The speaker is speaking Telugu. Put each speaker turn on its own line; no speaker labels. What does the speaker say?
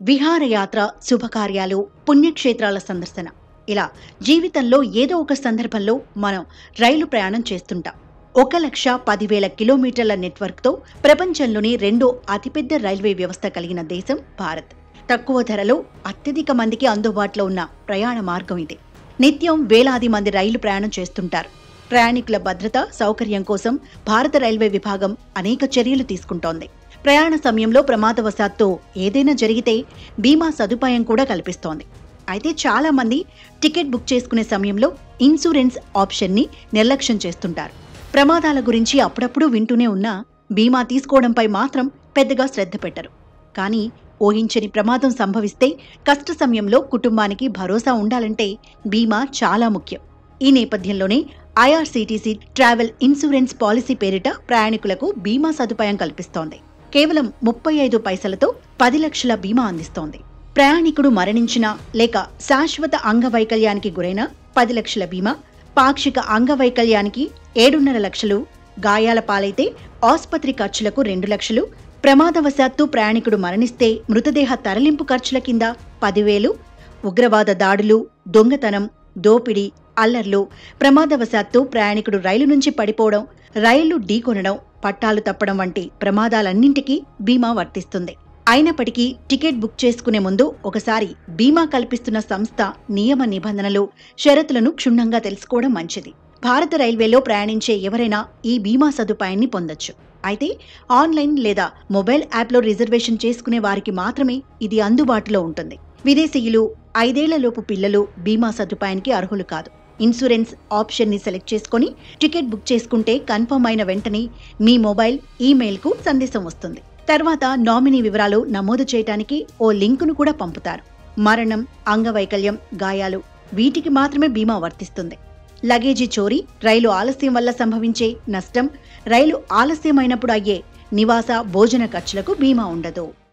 విహారయాత్ర శుభకార్యాలు పుణ్యక్షేత్రాల సందర్శన ఇలా జీవితంలో ఏదో ఒక సందర్భంలో మనం రైలు ప్రయాణం చేస్తుంటాం ఒక లక్ష పదివేల కిలోమీటర్ల నెట్వర్క్తో ప్రపంచంలోని రెండో అతిపెద్ద రైల్వే వ్యవస్థ కలిగిన దేశం భారత్ తక్కువ ధరలో అత్యధిక మందికి అందుబాటులో ఉన్న ప్రయాణ మార్గం ఇది నిత్యం వేలాది మంది రైలు ప్రయాణం చేస్తుంటారు ప్రయాణికుల భద్రత సౌకర్యం కోసం భారత రైల్వే విభాగం అనేక చర్యలు తీసుకుంటోంది ప్రయాణ సమయంలో ప్రమాదవశాత్తు ఏదైనా జరిగితే బీమా సదుపాయం కూడా కల్పిస్తోంది అయితే చాలా మంది టికెట్ బుక్ చేసుకునే సమయంలో ఇన్సూరెన్స్ ఆప్షన్ని నిర్లక్ష్యం చేస్తుంటారు ప్రమాదాల గురించి అప్పుడప్పుడు వింటూనే ఉన్నా బీమా తీసుకోవడంపై మాత్రం పెద్దగా శ్రద్ధ పెట్టరు కానీ ఊహించని ప్రమాదం సంభవిస్తే కష్ట సమయంలో కుటుంబానికి భరోసా ఉండాలంటే బీమా చాలా ముఖ్యం ఈ నేపథ్యంలోనే ఐఆర్సీటీసీ ట్రావెల్ ఇన్సూరెన్స్ పాలసీ పేరిట ప్రయాణికులకు బీమా సదుపాయం కల్పిస్తోంది కేవలం ముప్పై ఐదు పైసలతో పది లక్షల బీమా అందిస్తోంది ప్రయాణికుడు మరణించినా లేక శాశ్వత అంగవైకల్యానికి గురైన పది లక్షల బీమా పాక్షిక అంగవైకల్యానికి ఏడున్నర లక్షలు గాయాల పాలైతే ఆసుపత్రి ఖర్చులకు రెండు లక్షలు ప్రమాదవశాత్తు ప్రయాణికుడు మరణిస్తే మృతదేహ తరలింపు ఖర్చుల కింద పదివేలు ఉగ్రవాద దాడులు దొంగతనం దోపిడీ అల్లర్లు ప్రమాదవశాత్తు ప్రయాణికుడు రైలు నుంచి పడిపోవడం రైలు ఢీకొనడం పట్టాలు తప్పడం వంటి ప్రమాదాలన్నింటికీ బీమా వర్తిస్తుంది అయినప్పటికీ టికెట్ బుక్ చేసుకునే ముందు ఒకసారి బీమా కల్పిస్తున్న సంస్థ నియమ నిబంధనలు షరతులను క్షుణ్ణంగా తెలుసుకోవడం మంచిది భారత రైల్వేలో ప్రయాణించే ఎవరైనా ఈ బీమా సదుపాయాన్ని పొందొచ్చు అయితే ఆన్లైన్ లేదా మొబైల్ యాప్లో రిజర్వేషన్ చేసుకునే వారికి మాత్రమే ఇది అందుబాటులో ఉంటుంది విదేశీయులు ఐదేళ్లలోపు పిల్లలు బీమా సదుపాయానికి అర్హులు కాదు ఇన్సూరెన్స్ ఆప్షన్ని సెలెక్ట్ చేసుకొని టికెట్ బుక్ చేసుకుంటే కన్ఫర్మ్ అయిన వెంటనే మీ మొబైల్ ఈమెయిల్కు సందేశం వస్తుంది తర్వాత నామినీ వివరాలు నమోదు చేయడానికి ఓ లింకును కూడా పంపుతారు మరణం అంగవైకల్యం గాయాలు వీటికి మాత్రమే బీమా వర్తిస్తుంది లగేజీ చోరీ రైలు ఆలస్యం వల్ల సంభవించే నష్టం రైలు ఆలస్యమైనప్పుడు అయ్యే నివాస భోజన ఖర్చులకు బీమా ఉండదు